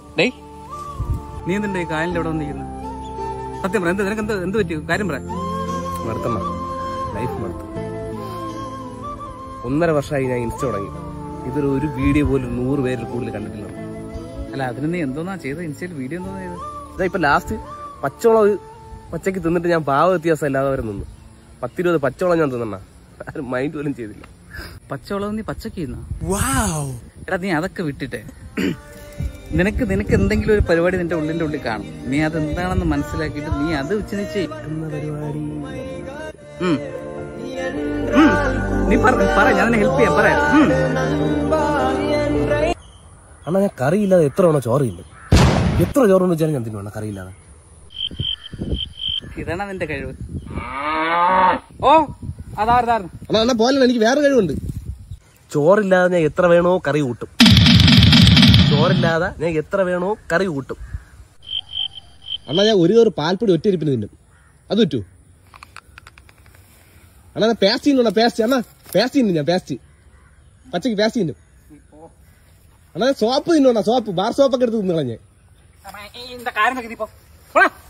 ഡേയ് നീ എന്തുണ്ട് ഈ കായലിന്റെ അവിടെ വന്നിരിക്കുന്നത് സത്യം പറ എന്ത് നിനക്ക് എന്ത് എന്ത് പറ്റി കാര്യം പറ മടുത്തമ്മ ലൈഫ് മടുത്തു ഒന്നര വർഷമായി ഞാൻ ഇൻസ്റ്റ തുടങ്ങി ഇതൊരു ഒരു വീഡിയോ പോലും നൂറ് പേരിൽ കൂടുതൽ കണ്ടിട്ടില്ല അല്ല അതിന് നീ എന്തോന്നാ ചെയ്തത് ഇൻസ്റ്റയിൽ വീഡിയോ എന്തോന്നാ ചെയ്തത് ഇതാ ഇപ്പൊ ലാസ്റ്റ് പച്ചവളം പച്ചക്ക് തിന്നിട്ട് ഞാൻ പാവ വ്യത്യാസം ഇല്ലാതെ വരെ നിന്നു പത്തിരുപത് പച്ചവളം ഞാൻ തിന്നണ ആരും മൈൻഡ് പോലും ചെയ്തില്ല പച്ചവളം നീ പച്ചക്ക് ചെയ്യുന്ന എടാ നീ അതൊക്കെ വിട്ടിട്ടെ നിനക്ക് നിനക്ക് എന്തെങ്കിലും ഒരു പരിപാടി നിന്റെ ഉള്ളിന്റെ ഉള്ളിൽ കാണും നീ അത് എന്താണെന്ന് മനസ്സിലാക്കിയിട്ട് നീ അത് വെച്ച് നീ ചെയ് പരിപാടി ഉം. ഉം. നീ പറ പറ ഞാൻ നിന്നെ ഹെൽപ്പ് ചെയ്യാം പറയാം ഉം. അണ്ണാ ഞാൻ കറിയില്ലാതെ എത്ര തവണ ചോറില്ല എത്ര ചോറെന്ന് വെച്ചാലും ഞാൻ തിന്നു കറിയില്ലാതെ ഇതാണ് നിന്റെ കഴിവ് ഓ അതാർന്നായിരുന്നു അണ്ണാ അണ്ണാ പോലെ എനിക്ക് വേറെ കഴിവുണ്ട് ചോറില്ലാതെ ഞാൻ എത്ര വേണോ കറി കൂട്ടും ചോറില്ലാതെ ഞാൻ എത്ര വേണോ കറി കൂട്ടും അണ്ണാ ഞാൻ ഒരു കയറ് പാൽപ്പൊടി ഒറ്റയിരിപ്പിന് തിന്നും അത് പറ്റൂ അണ്ണാ ഞാൻ പേസ്റ്റ് തിന്നു പേസ്റ്റ് അണ്ണാ പേസ്റ്റ് തിന്നു ഞാൻ പേസ്റ്റ് പച്ചക്ക് പേസ്റ്റ് തിന്നും അണ്ണാ ഞാൻ സോപ്പ് തിന്നു സോപ്പ് ബാർ സോപ്പൊക്കെ എടുത്ത് തിന്നു കളഞ്ഞേ இந்த காரணத்துக்கு நீ போ போடா